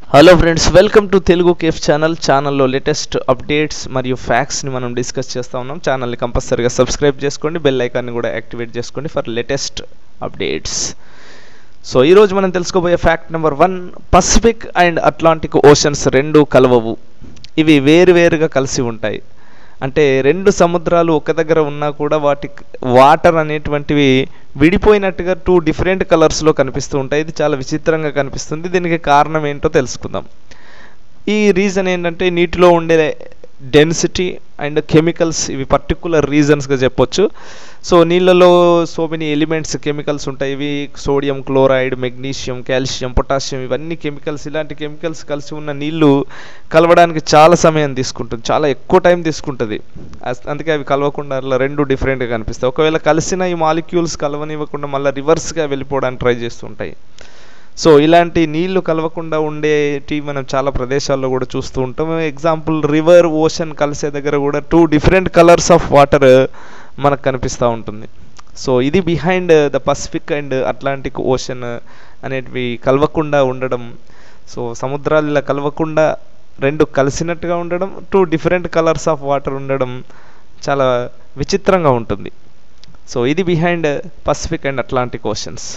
hello friends welcome to Telugu cafe channel ఛానల్లో latest updates మరియు ఫ్యాక్ట్స్ని మనం డిస్కస్ చేస్తూ ఉన్నాం ఛానల్ని కంపల్సరీగా సబ్స్క్రైబ్ చేసుకోండి బెల్ ఐకాన్ని కూడా యాక్టివేట్ చేసుకోండి ఫర్ లేటెస్ట్ అప్డేట్స్ సో ఈరోజు మనం తెలుసుకోబోయే fact number one Pacific and Atlantic oceans రెండు కలవవు ఇవి వేరువేరుగా కలిసి ఉంటాయి అంటే రెండు సముద్రాలు ఒక దగ్గర ఉన్నా కూడా వాటి వాటర్ అనేటువంటివి విడిపోయినట్టుగా టూ డిఫరెంట్ కలర్స్లో కనిపిస్తూ ఉంటాయి ఇది చాలా విచిత్రంగా కనిపిస్తుంది దీనికి కారణం ఏంటో తెలుసుకుందాం ఈ రీజన్ ఏంటంటే నీటిలో ఉండే డెన్సిటీ అండ్ కెమికల్స్ ఇవి పర్టికులర్ రీజన్స్గా చెప్పొచ్చు సో నీళ్ళలో సో మెనీ ఎలిమెంట్స్ కెమికల్స్ ఉంటాయి ఇవి sodium chloride magnesium calcium potassium ఇవన్నీ కెమికల్స్ ఇలాంటి కెమికల్స్ కలిసి ఉన్న నీళ్లు కలవడానికి చాలా సమయం తీసుకుంటుంది చాలా ఎక్కువ టైం తీసుకుంటుంది అస్- అందుకే అవి కలవకుండా అలా రెండు డిఫరెంట్గా కనిపిస్తాయి ఒకవేళ కలిసిన ఈ మాలిక్యూల్స్ కలవనివ్వకుండా మళ్ళీ రివర్స్గా వెళ్ళిపోవడానికి ట్రై చేస్తుంటాయి సో ఇలాంటి నీళ్లు కలవకుండా ఉండేటి మనం చాలా ప్రదేశాల్లో కూడా చూస్తూ ఉంటాం ఎగ్జాంపుల్ రివర్ ఓషన్ కలిసే దగ్గర కూడా two different colours of water మనకు కనిపిస్తూ ఉంటుంది సో ఇది behind the Pacific and Atlantic ocean అనేటివి కలవకుండా ఉండడం సో సముద్రాలు ఇలా కలవకుండా రెండు కలిసినట్టుగా ఉండడం two different colours of water ఉండడం చాలా విచిత్రంగా ఉంటుంది సో ఇది behind Pacific and Atlantic oceans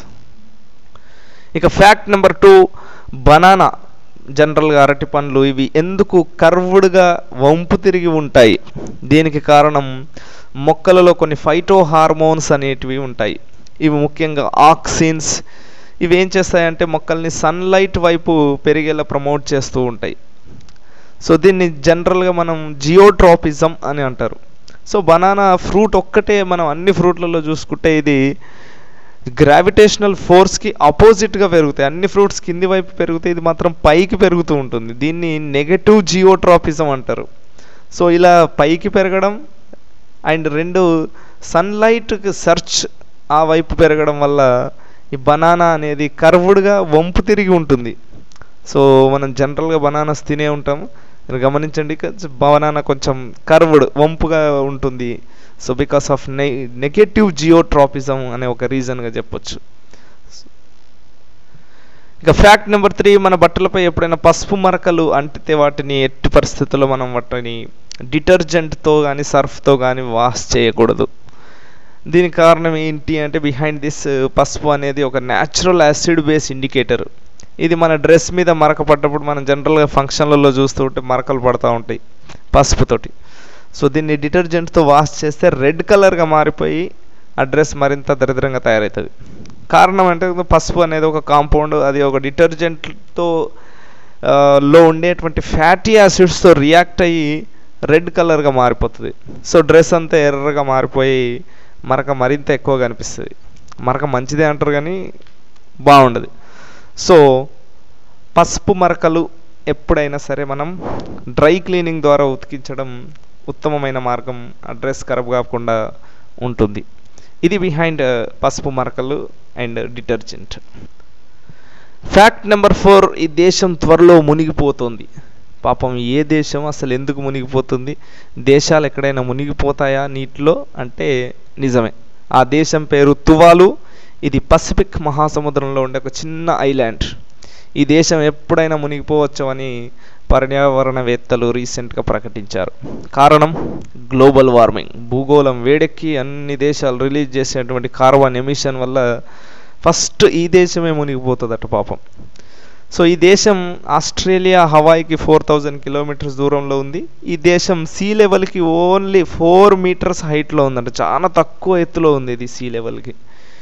ఇక ఫ్యాక్ట్ నెంబర్ టూ బనానా జనరల్గా అరటి పండ్లు ఇవి ఎందుకు కర్వ్డ్గా వంపు తిరిగి ఉంటాయి దీనికి కారణం మొక్కలలో కొన్ని ఫైటో హార్మోన్స్ అనేటివి ఉంటాయి ఇవి ముఖ్యంగా ఆక్సిన్స్ ఇవి ఏం చేస్తాయంటే మొక్కల్ని సన్లైట్ వైపు పెరిగేలా ప్రమోట్ చేస్తూ ఉంటాయి సో దీన్ని జనరల్గా మనం జియోట్రాపిజం అని అంటారు సో బనానా ఫ్రూట్ ఒక్కటే మనం అన్ని ఫ్రూట్లలో చూసుకుంటే ఇది గ్రావిటేషనల్ ఫోర్స్కి ఆపోజిట్గా పెరుగుతాయి అన్ని ఫ్రూట్స్ కింది వైపు పెరుగుతాయి ఇది మాత్రం పైకి పెరుగుతూ ఉంటుంది దీన్ని నెగటివ్ జియోట్రాపిజం అంటారు సో ఇలా పైకి పెరగడం అండ్ రెండు సన్లైట్ సెర్చ్ ఆ వైపు పెరగడం వల్ల ఈ బనానా అనేది కర్వ్డ్గా వంపు తిరిగి ఉంటుంది సో మనం జనరల్గా బనానాస్ తినే ఉంటాము మీరు గమనించండి బనానా కొంచెం కర్వ్డ్ వంపుగా ఉంటుంది సో బికాస్ ఆఫ్ నె నెగటివ్ జియోట్రాపిజం అనే ఒక రీజన్గా చెప్పొచ్చు ఇక ఫ్యాక్ట్ నెంబర్ త్రీ మన బట్టలపై ఎప్పుడైనా పసుపు మరకలు అంటితే వాటిని ఎట్టి పరిస్థితుల్లో మనం వాటిని డిటర్జెంట్తో కానీ సర్ఫ్తో కానీ వాష్ చేయకూడదు దీనికి కారణం ఏంటి అంటే బిహైండ్ దిస్ పసుపు అనేది ఒక న్యాచురల్ యాసిడ్ బేస్ ఇండికేటర్ ఇది మన డ్రెస్ మీద మరక పడ్డప్పుడు మనం జనరల్గా ఫంక్షన్లలో చూస్తూ ఉంటే మరకలు పడుతూ ఉంటాయి పసుపుతోటి సో దీన్ని డిటర్జెంట్తో వాష్ చేస్తే రెడ్ కలర్గా మారిపోయి ఆ డ్రెస్ మరింత దరిద్రంగా తయారవుతుంది కారణం అంటే పసుపు అనేది ఒక కాంపౌండ్ అది ఒక డిటర్జెంట్తో లో ఉండేటువంటి ఫ్యాటీ యాసిడ్స్తో రియాక్ట్ అయ్యి రెడ్ కలర్గా మారిపోతుంది సో డ్రెస్ అంతా ఎర్రగా మారిపోయి మరక మరింత ఎక్కువ కనిపిస్తుంది మరక మంచిదే అంటారు కానీ బాగుండదు సో పసుపు మరకలు ఎప్పుడైనా సరే మనం డ్రై క్లీనింగ్ ద్వారా ఉతికించడం ఉత్తమమైన మార్గం ఆ డ్రెస్ ఖరాబ్ కాకుండా ఉంటుంది ఇది బిహైండ్ పసుపు మరకలు and detergent fact number four ఈ దేశం త్వరలో మునిగిపోతుంది పాపం ఏ దేశం అసలు ఎందుకు మునిగిపోతుంది దేశాలు ఎక్కడైనా మునిగిపోతాయా నీటిలో అంటే నిజమే ఆ దేశం పేరు తువాలు ఇది పసిఫిక్ మహాసముద్రంలో ఉండే ఒక చిన్న ఐలాండ్ ఈ దేశం ఎప్పుడైనా మునిగిపోవచ్చు అని పర్యావరణవేత్తలు రీసెంట్గా ప్రకటించారు కారణం గ్లోబల్ వార్మింగ్ భూగోళం వేడెక్కి అన్ని దేశాలు రిలీజ్ చేసేటువంటి కార్బన్ ఎమిషన్ వల్ల ఫస్ట్ ఈ దేశమే మునిగిపోతుందట పాపం సో ఈ దేశం ఆస్ట్రేలియా హవాయికి ఫోర్ థౌజండ్ కిలోమీటర్స్ దూరంలో ఉంది ఈ దేశం సీ లెవెల్కి ఓన్లీ ఫోర్ మీటర్స్ హైట్లో ఉందంట చాలా తక్కువ ఎత్తులో ఉంది ఇది సీ లెవెల్కి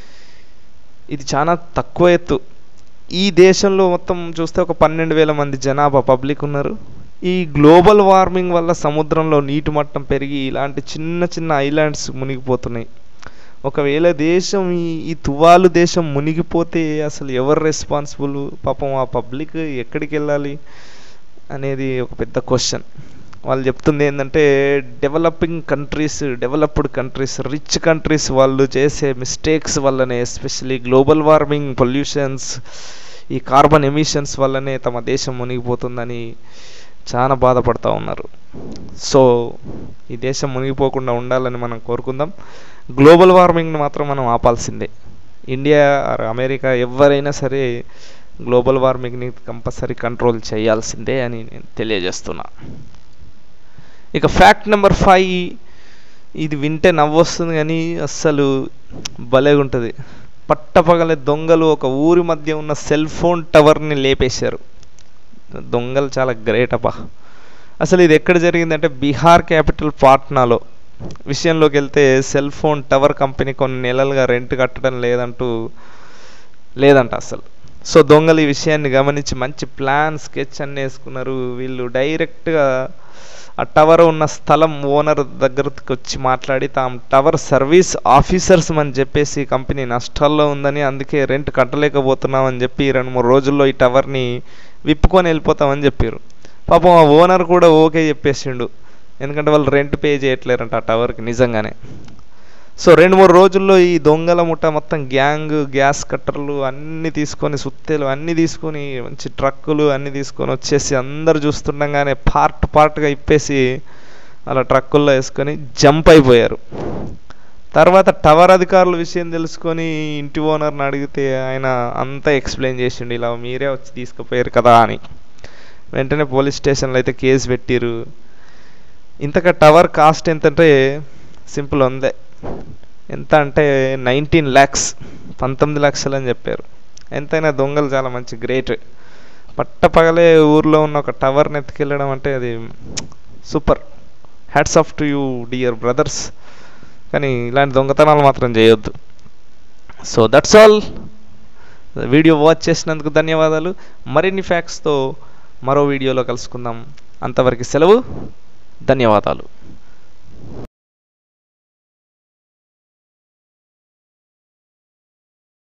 ఇది చాలా తక్కువ ఎత్తు ఈ దేశంలో మొత్తం చూస్తే ఒక పన్నెండు వేల మంది జనాభా పబ్లిక్ ఉన్నారు ఈ గ్లోబల్ వార్మింగ్ వల్ల సముద్రంలో నీటి మట్టం పెరిగి ఇలాంటి చిన్న చిన్న ఐలాండ్స్ మునిగిపోతున్నాయి ఒకవేళ దేశం ఈ ఈ తువాలు దేశం మునిగిపోతే అసలు ఎవరు రెస్పాన్సిబుల్ పాపం ఆ పబ్లిక్ ఎక్కడికి వెళ్ళాలి అనేది ఒక పెద్ద క్వశ్చన్ వాళ్ళు చెప్తుంది ఏంటంటే developing countries developed countries rich countries వాళ్ళు చేసే మిస్టేక్స్ వల్లనే ఎస్పెషలీ గ్లోబల్ వార్మింగ్ పొల్యూషన్స్ ఈ కార్బన్ ఎమిషన్స్ వల్లనే తమ దేశం మునిగిపోతుందని చాలా బాధపడుతూ ఉన్నారు సో ఈ దేశం మునిగిపోకుండా ఉండాలని మనం కోరుకుందాం గ్లోబల్ వార్మింగ్ని మాత్రం మనం ఆపాల్సిందే ఇండియా ఆర్ అమెరికా ఎవరైనా సరే గ్లోబల్ వార్మింగ్ని కంపల్సరీ కంట్రోల్ చేయాల్సిందే అని నేను తెలియజేస్తున్నా ఇక ఫ్యాక్ట్ నెంబర్ ఫైవ్ ఇది వింటే నవ్వొస్తుంది కానీ అస్సలు భలేగా ఉంటుంది పట్టపగలే దొంగలు ఒక ఊరి మధ్య ఉన్న సెల్ ఫోన్ టవర్ని లేపేశారు దొంగలు చాలా గ్రేట్ అబ్బా అసలు ఇది ఎక్కడ జరిగిందంటే బీహార్ క్యాపిటల్ పాట్నాలో విషయంలోకి వెళ్తే సెల్ ఫోన్ టవర్ కంపెనీ కొన్ని నెలలుగా రెంట్ కట్టడం లేదంటూ లేదంట అసలు సో దొంగలు ఈ విషయాన్ని గమనించి మంచి ప్లాన్ స్కెచ్ అన్ని వేసుకున్నారు వీళ్ళు డైరెక్ట్గా ఆ టవర్ ఉన్న స్థలం ఓనర్ దగ్గరకు వచ్చి మాట్లాడి తాము టవర్ సర్వీస్ ఆఫీసర్స్ అని చెప్పేసి కంపెనీ నష్టాల్లో ఉందని అందుకే రెంట్ కట్టలేకపోతున్నామని చెప్పి రెండు మూడు రోజుల్లో ఈ టవర్ని విప్పుకొని వెళ్ళిపోతామని చెప్పారు పాపం ఆ ఓనర్ కూడా ఓకే చెప్పేసిండు ఎందుకంటే వాళ్ళు రెంట్ పే చేయట్లేరంట ఆ టవర్కి నిజంగానే సో రెండు మూడు రోజుల్లో ఈ దొంగల ముఠ మొత్తం గ్యాంగ్ గ్యాస్ కట్టర్లు అన్నీ తీసుకొని సుత్తేలు అన్నీ తీసుకొని మంచి ట్రక్కులు అన్నీ తీసుకొని వచ్చేసి అందరు చూస్తుండగానే పార్ట్ పార్ట్గా ఇప్పేసి అలా ట్రక్కుల్లో వేసుకొని జంప్ అయిపోయారు తర్వాత టవర్ అధికారుల విషయం తెలుసుకొని ఇంటి ఓనర్ని అడిగితే ఆయన అంతా ఎక్స్ప్లెయిన్ చేసిండు ఇలా మీరే వచ్చి తీసుకుపోయారు కదా అని వెంటనే పోలీస్ స్టేషన్లో అయితే కేసు పెట్టిరు ఇంతక టవర్ కాస్ట్ ఎంతంటే సింపుల్ ఉందే ఎంత అంటే నైన్టీన్ ల్యాక్స్ పంతొమ్మిది లక్షలు అని చెప్పారు ఎంతైనా దొంగలు చాలా మంచి గ్రేట్ పట్టపగలే ఊర్లో ఉన్న ఒక టవర్ని ఎత్తుకెళ్ళడం అంటే అది super hats off to you dear brothers కానీ ఇలాంటి దొంగతనాలు మాత్రం చేయొద్దు so that's all video watch చేసినందుకు ధన్యవాదాలు మరిన్ని ఫ్యాక్ట్స్తో మరో వీడియోలో కలుసుకుందాం అంతవరకు సెలవు ధన్యవాదాలు